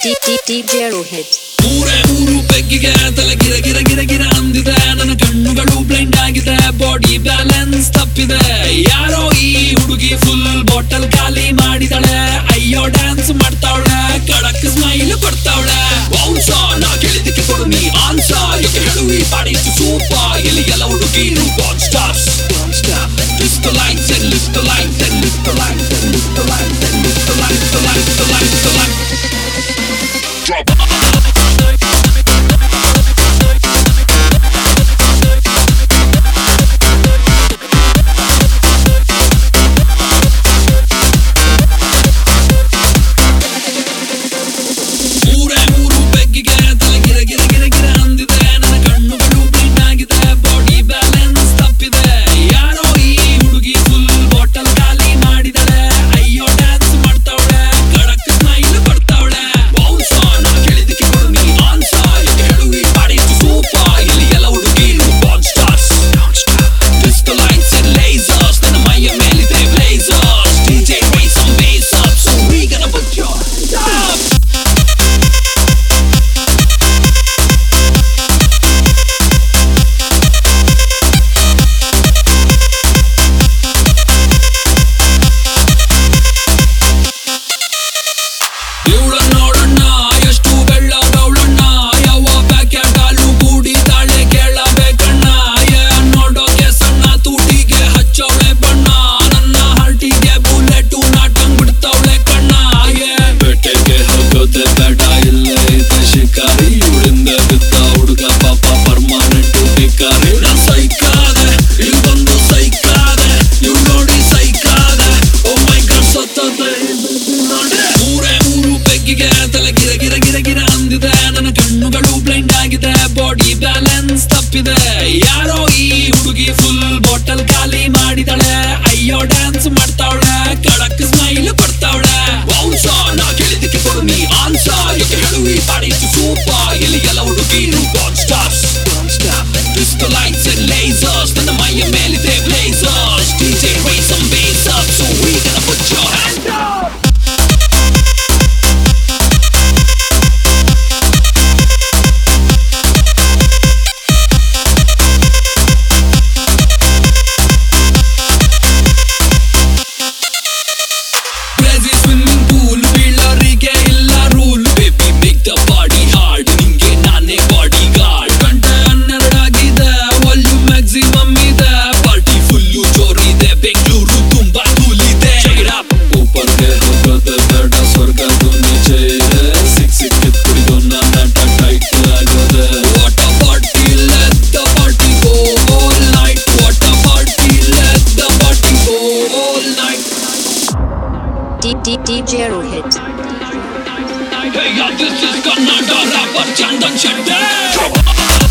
Deep, deep, deep zero hit. ಮೂರೇ ಮೂರು ಬೆಗ್ಗಿಗೆ ತಲೆ ಗಿರ ಗಿರ ಗಿರ ಗಿರ ಅಂದಿದೆ ನನ್ನ ಕಣ್ಣುಗಳು ಬ್ಲೈಂಡ್ ಆಗಿದೆ ಬಾಡಿ ಬ್ಯಾಲೆನ್ಸ್ ತಪ್ಪಿದೆ ಯಾರೋ ಈ ಹುಡುಗಿ ಫುಲ್ ಬಾಟಲ್ ಖಾಲಿ ಮಾಡಿದಾಳೆ ಅಯ್ಯೋ ಡ್ಯಾನ್ಸ್ ಮಾಡ್ತಾವಳೆ ಕಡಕ್ ಸ್ಮೈಲ್ ಕೊಡ್ತಾವಳೆ ಬೌನ್ಸ ನಾ ಕೇಳಿದಕ್ಕೆ ಕೊಡು ನೀ ಆನ್ಸ ಯಾಕೆ ಹೇಳು ಈ ಬಾಡಿ ಸೂಪ ಇಲ್ಲಿ ಎಲ್ಲ ಹುಡುಗಿರು ಬಾನ್ stars Twist the lights and lift the lights and lift the lights and lift the lights and lift the lights, the lights, the lights, the lights. Drop. ಮೂರೇ ಮೂರು ಬೆಗ್ಗಿಗೆ ತಲೆ ಗಿರ ಗಿರ ಗಿರ ಗಿರ ಅಂದಿದೆ ನನ್ನ ಕಣ್ಣುಗಳು ಬ್ಲೈಂಡ್ ಆಗಿದೆ ಬಾಡಿ ಬ್ಯಾಲೆನ್ಸ್ ತಪ್ಪಿದೆ ಯಾರೋ ಈ ಹುಡುಗಿ ಫುಲ್ ಬಾಟಲ್ ಖಾಲಿ ಮಾಡಿದಾಳೆ ಅಯ್ಯೋ ಡ್ಯಾನ್ಸ್ ಮಾಡ್ತಾವಳೆ ಕಡಕ್ ಸ್ಮೈಲ್ ಬರ್ತಾವಳೆ ಬೌನ್ಸ ನಾ ಕೇಳಿದಕ್ಕೆ ಕೊಡು ನೀ ಆನ್ಸ ಯಾಕೆ ಹೇಳು ಈ ಬಾಡಿ ಸೂಪ ಇಲ್ಲಿ ಎಲ್ಲ ಹುಡುಗಿರು ಬಾನ್ stars Twist the lights and lasers ನನ್ನ ಮೈಯ ಮೇಲಿದೆ blazers DJ raise some bass up so we gonna put your hands up ಇವಳ ನೋಡಣ್ಣ ಎಷ್ಟು ಬೆಳ್ಳಗವಳಣ್ಣ ಯಾವ ಪ್ಯಾಕೆಟಾಲು ಕೂಡಿದಾಳೆ ಕೇಳಬೇಕಣ್ಣ ಏ ನೋಡೋಕೆ ಸಣ್ಣ ತೂಟಿಗೆ ಹಚ್ಚವಳೆ ಬಣ್ಣ ನನ್ನ ಹರ್ಟಿಗೆ ಬುಲೆಟು ನಾಟಂಗ್ ಬಿಡ್ತಾವಳೆ ಕಣ್ಣ ಏ ಬೆಟ್ಟೆಗೆ ಹೋಗೋದೆ ಬೇಡ ಇಲ್ಲೇ ಇದೆ ಶಿಕಾರಿ ಇವಳಿಂದ ಬಿದ್ದ ಹುಡುಗ ಪಾಪ ಪರ್ಮಾನೆಂಟ್ ಭಿಕಾರಿ ನಾ ಸೈಕಾದೆ ಇಲ್ಲಿ ಬಂದು ಸೈಕಾದೆ ಇವ್ ನೋಡಿ ಸೈಕಾದೆ ಓ ಮೈ ಗಾಡ್ ಸತ್ತದೆ ಮೂರೇ ಮೂರು ಬೆಗ್ಗಿಗೆ ತಲೆ ಗಿರ ಗಿರ ಗಿರ ಗಿರ ಅಂದಿದೆ ನನ್ನ ಕಣ್ಣುಗಳು ಬ್ಲೈಂಡ್ ಆಗಿದೆ ಬಾಡಿ ಬ್ಯಾಲೆನ್ಸ್ ತಪ್ಪಿದೆ ಯಾರೋ ಈ ಹುಡುಗಿ ಫುಲ್ ಬಾಟಲ್ ಖಾಲಿ ಮಾಡಿದಾಳೆ ಅಯ್ಯೋ ಡ್ಯಾನ್ಸ್ ಮಾಡ್ತಾವಳೆ ಕಡಕ್ ಸ್ಮೈಲ್ ಕೊಡ್ತಾವಳೆ ಬೌನ್ಸ ನಾ ಕೇಳಿದಕ್ಕೆ ಕೊಡು ನೀ ಆನ್ಸ ಯಾಕೆ ಹೇಳು ಈ ಬಾಡಿ ಸೂಪ ಇಲ್ಲಿ ಎಲ್ಲ ಹುಡುಗಿರು ಬಾನ್ stars Twist the lights and lasers ನನ್ನ ಮೈಯ ಮೇಲಿದೆ blazers DJ raise some bass up so we gonna put your hands up Crazy swimming pool ಬೀಳೋರಿಗೆ ಇಲ್ಲ rule baby big the body hard ನಿಂಗೆ ನಾನೇ ಬಾಡಿ ಗಾರ್ಡ್ ಗಂಟೆ ಹನ್ನೆರಡಾಗಿದೆ volume maximum ಇದೆ party full ಜೋರಿದೆ ಬೆಂಗಳೂರು ತುಂಬಾ ಕೂಲ್ ಇದೆ ಊಪರ್ಗೆ ಹೋಗೋದು ಬೇಡ ಸ್ವರ್ಗದು ನಿಜ ಇದೆ ಸಿಕ್ ಸಿಕ್ಕಿದ್ ಕುಡಿದು ನನ್ನ ಟೈಟ್ ಆಗೋದೆ what party let the party go all night what party let the party go all night Deep, deep, deep zero hit. Hey, yeah, this is Kannada rapper Chandan Shetty.